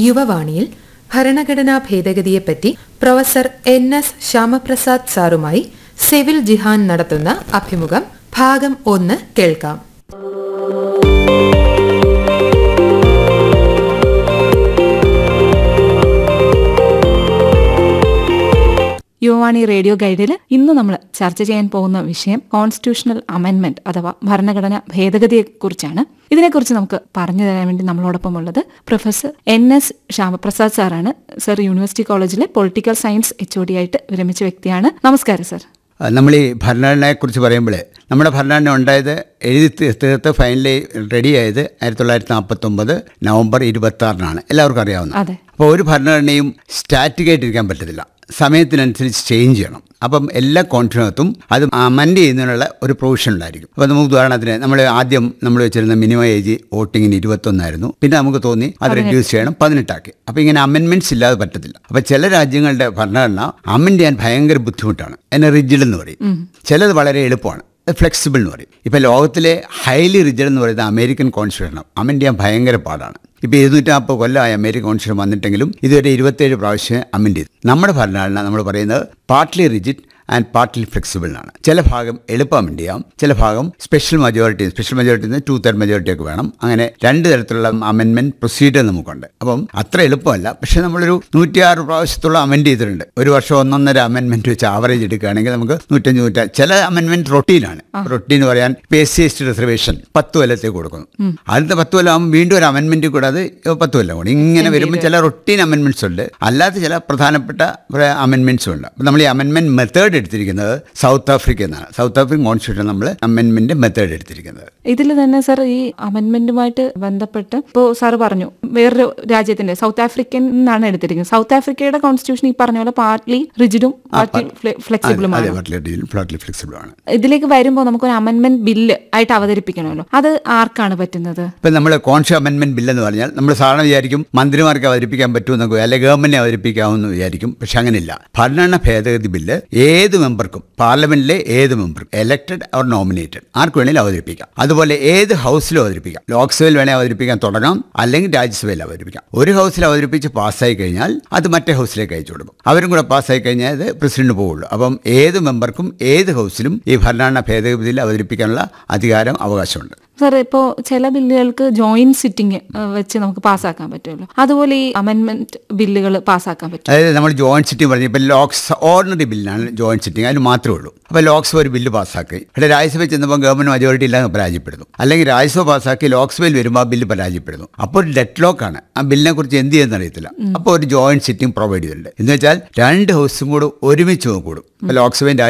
യുവവാണിയിൽ ഭരണഘടനാ ഭേദഗതിയെപ്പറ്റി professor N S Shyamaprasad സാറുമായി സെവിൽ ജിഹാൻ നടത്തുന്ന അഭിമുഖം ഭാഗം ഒന്ന് കേൾക്കാം യുവാണി റേഡിയോ ഗൈഡിൽ ഇന്ന് നമ്മൾ ചർച്ച ചെയ്യാൻ പോകുന്ന വിഷയം കോൺസ്റ്റിറ്റ്യൂഷണൽ അമെൻമെന്റ് അഥവാ ഭരണഘടന ഭേദഗതിയെക്കുറിച്ചാണ് ഇതിനെക്കുറിച്ച് നമുക്ക് പറഞ്ഞു തരാൻ വേണ്ടി നമ്മളോടൊപ്പം ഉള്ളത് പ്രൊഫസർ എൻ എസ് ശ്യാമപ്രസാദ് സാറാണ് സർ യൂണിവേഴ്സിറ്റി കോളേജിലെ political science H O D ആയിട്ട് വിരമിച്ച വ്യക്തിയാണ് നമസ്കാരം സർ നമ്മൾ ഈ ഭരണഘടനയെക്കുറിച്ച് പറയുമ്പോൾ നമ്മുടെ ഭരണഘടന ഉണ്ടായത് എഴുതി തീ- തീർത്ത് ഫൈനലി റെഡിയായത് ആയിരത്തി തൊള്ളായിരത്തി നാൽപ്പത്തൊമ്പത് നവംബർ ഇരുപത്തി ആറിനാണ് എല്ലാവർക്കും അറിയാവുന്ന അതെ അപ്പോൾ ഒരു ഭരണഘടനയും സ്റ്റാറ്റിക് ആയിട്ടിരിക്കാൻ പറ്റത്തില്ല സമയത്തിനനുസരിച്ച് ചേഞ്ച് ചെയ്യണം അപ്പം എല്ലാ കോൺഫിനകത്തും അത് അമൻഡ് ചെയ്യുന്നതിനുള്ള ഒരു പ്രൊവിഷൻ ഉണ്ടായിരിക്കും അപ്പോൾ നമുക്ക് ഉദാഹരണത്തിന് നമ്മൾ ആദ്യം നമ്മൾ വെച്ചിരുന്ന മിനിമം ഏജ് വോട്ടിങ്ങിന് ഇരുപത്തൊന്നായിരുന്നു പിന്നെ നമുക്ക് തോന്നി അത് റെഡ്യൂസ് ചെയ്യണം പതിനെട്ടാക്കി അപ്പോൾ ഇങ്ങനെ അമെൻമെന്റ്സ് ഇല്ലാതെ പറ്റത്തില്ല അപ്പോൾ ചില രാജ്യങ്ങളുടെ ഭരണഘടന അമെൻഡ് ചെയ്യാൻ ഭയങ്കര ബുദ്ധിമുട്ടാണ് എന്നെ റിജിഡ് എന്ന് പറയും ചിലത് വളരെ എളുപ്പമാണ് ഫ്ലെക്സിബിൾ എന്ന് പറയും ഇപ്പോൾ ലോകത്തിലെ ഹൈലി റിജിഡ് എന്ന് പറയുന്നത് അമേരിക്കൻ കോൺസ്റ്റിറ്റ്യൂഷൻ അമെൻഡ് ചെയ്യാൻ ഭയങ്കര പാടാണ് ഇപ്പോൾ ഇരുന്നൂറ്റി നാൽപ്പത് കൊല്ലമായി അമേരിക്കൻ കോൺസ്റ്റിറ്റ്യൂഷൻ വന്നിട്ടെങ്കിലും ഇതുവരെ ഇരുപത്തേഴ് പ്രാവശ്യം അമെൻഡ് ചെയ്തു നമ്മുടെ ഭരണഘടന നമ്മൾ പറയുന്നത് partly rigid and partly flexible ആണ് ചില ഭാഗം എളുപ്പം അമെൻഡ് ചെയ്യാം ചില ഭാഗം special majority special majority two third majority ഒക്കെ വേണം അങ്ങനെ രണ്ട് തരത്തിലുള്ള അമെൻമെന്റ് പ്രൊസീജിയർ നമുക്കുണ്ട് അപ്പം അത്ര എളുപ്പമല്ല പക്ഷേ നമ്മളൊരു നൂറ്റിയാറ് പ്രാവശ്യത്തോളം അമെൻഡ് ചെയ്തിട്ടുണ്ട് ഒരു വർഷം ഒന്നൊന്നര അമെൻമെന്റ് വെച്ച് ആവറേജ് എടുക്കുകയാണെങ്കിൽ നമുക്ക് നൂറ്റഞ്ച് നൂറ്റ ചില അമെൻമെന്റ് റൊട്ടീനാണ് റൊട്ടീൻ പറയാൻ P S C S T reservation പത്ത് കൊല്ലത്തേക്ക് കൊടുക്കുന്നു അടുത്ത പത്ത് കൊല്ലം ആകുമ്പോൾ വീണ്ടും ഒരു അമെൻമെന്റ് കൂടാതെ പത്ത് കൊല്ലം കൂടി ഇങ്ങനെ വരുമ്പോൾ ചില റൊട്ടീൻ അമെൻമെന്റ്സ് ഉണ്ട് അല്ലാത്ത ചില പ്രധാനപ്പെട്ട അമെൻമെന്റ്സും ഉണ്ട് അപ്പം നമ്മൾ ഈ അമെൻമെന്റ് മെത്തേഡ് എടുത്തിരിക്കുന്നത് സൗത്ത് ആഫ്രിക്ക എന്നാണ് സൗത്ത് ആഫ്രിക്കൻ കോൺസ്റ്റിറ്റ്യൂഷൻ നമ്മൾ അമെൻമെന്റ് മെത്തേഡ് എടുത്തിരിക്കുന്നത് ഇതിൽ തന്നെ സർ ഈ അമെന്റ്മെന്റുമായിട്ട് ബന്ധപ്പെട്ട് ഇപ്പോൾ സാർ പറഞ്ഞു വേറൊരു രാജ്യത്തിന്റെ സൗത്ത് ആഫ്രിക്കൻ എന്നാണ് എടുത്തിരിക്കുന്നത് സൗത്ത് ആഫ്രിക്കയുടെ കോൺസ്റ്റിറ്റ്യൂഷൻ ഈ പറഞ്ഞ പോലെ പാർട്ട്ലി റിജിഡും പാർട്ട്ലി അതെ ഫ്ലെക്സിബിളുമാണ് ഫ്ലോട്ട്ലി ഫ്ലെക്സിബിൾ ആണ് ഇതിലേക്ക് വരുമ്പോൾ നമുക്കൊരു അമെന്റ്മെന്റ് ബില്ല് ആയിട്ട് അവതരിപ്പിക്കണമല്ലോ അത് ആർക്കാണ് പറ്റുന്നത് ഇപ്പം നമ്മൾ കോൺഷ്യസ് അമെൻമെന്റ് ബിൽ എന്ന് പറഞ്ഞാൽ നമ്മൾ സാധാരണ വിചാരിക്കും മന്ത്രിമാർക്ക് അവതരിപ്പിക്കാൻ പറ്റുമെന്നൊക്കെ അല്ലെങ്കിൽ ഗവൺമെന്റിനെ അവതരിപ്പിക്കാമെന്ന് വിചാരിക്കും പക്ഷെ അങ്ങനെയില്ല ഭരണഘടന ഭേദഗതി ബില്ല് ഏത് മെമ്പർക്കും പാർലമെന്റിലെ ഏത് മെമ്പർക്കും എലക്ടഡ് ഓർ നോമിനേറ്റഡ് ആർക്ക് വേണമെങ്കിലും അവതരിപ്പിക്കാം അതുപോലെ ഏത് ഹൗസിലും അവതരിപ്പിക്കാം ലോക്സഭയിൽ വേണേൽ അവതരിപ്പിക്കാൻ തുടങ്ങാം അല്ലെങ്കിൽ രാജ്യസഭയിൽ അവതരിപ്പിക്കാം ഒരു ഹൗസിൽ അവതരിപ്പിച്ച് പാസ്സായി കഴിഞ്ഞാൽ അത് മറ്റേ ഹൗസിലേക്ക് അയച്ചു കൊടുക്കും അവരും കൂടെ പാസ്സായി കഴിഞ്ഞാൽ അത് പ്രസിഡന്റ് പോവുള്ളൂ അപ്പം ഏത് മെമ്പർക്കും ഏത് ഹൗസിലും ഈ ഭരണഘടന ഭേദഗതി ബിൽ അവതരിപ്പിക്കാനുള്ള അധികാരം അവകാശമുണ്ട് സാർ ഇപ്പോൾ ചില ബില്ലുകൾക്ക് ജോയിന്റ് സിറ്റിംഗ് വെച്ച് നമുക്ക് പാസ്സാക്കാൻ പറ്റുമല്ലോ അതുപോലെ ഈ അമെന്റ്മെന്റ് ബില്ലുകൾ പാസ്സാക്കാൻ പറ്റും അതായത് നമ്മൾ ജോയിന്റ് സിറ്റിംഗ് പറഞ്ഞു ഇപ്പം ലോക്സ് ഓർഡിനറി ബില്ലാണ് ജോയിന്റ് സിറ്റിംഗ് അതിന് മാത്രമേ ഉള്ളൂ അപ്പോൾ ലോക്സഭ ഒരു ബില്ല് പാസ്സാക്കി ഇവിടെ രാജ്യസഭയിൽ ചെന്നപ്പോൾ ഗവൺമെന്റ് മജോറിറ്റി ഇല്ലാതെ പരാജയപ്പെടുന്നു അല്ലെങ്കിൽ രാജ്യസഭ പാസ്സാക്കി ലോക്സഭയിൽ വരുമ്പോൾ ആ ബില്ല് പരാജയപ്പെടുന്നു അപ്പോൾ ഒരു ഡെഡ് ലോക്കാണ് ആ ബില്ലിനെ കുറിച്ച് എന്ത് ചെയ്യുന്ന അറിയത്തില്ല അപ്പോൾ ഒരു ജോയിന്റ് സിറ്റിംഗ് പ്രൊവൈഡ് ചെയ്തിട്ടുണ്ട് എന്ന് വെച്ചാൽ രണ്ട് ഹൗസും കൂടെ ഒരുമിച്ച് കൂടും ഇപ്പോൾ ലോക്സഭയും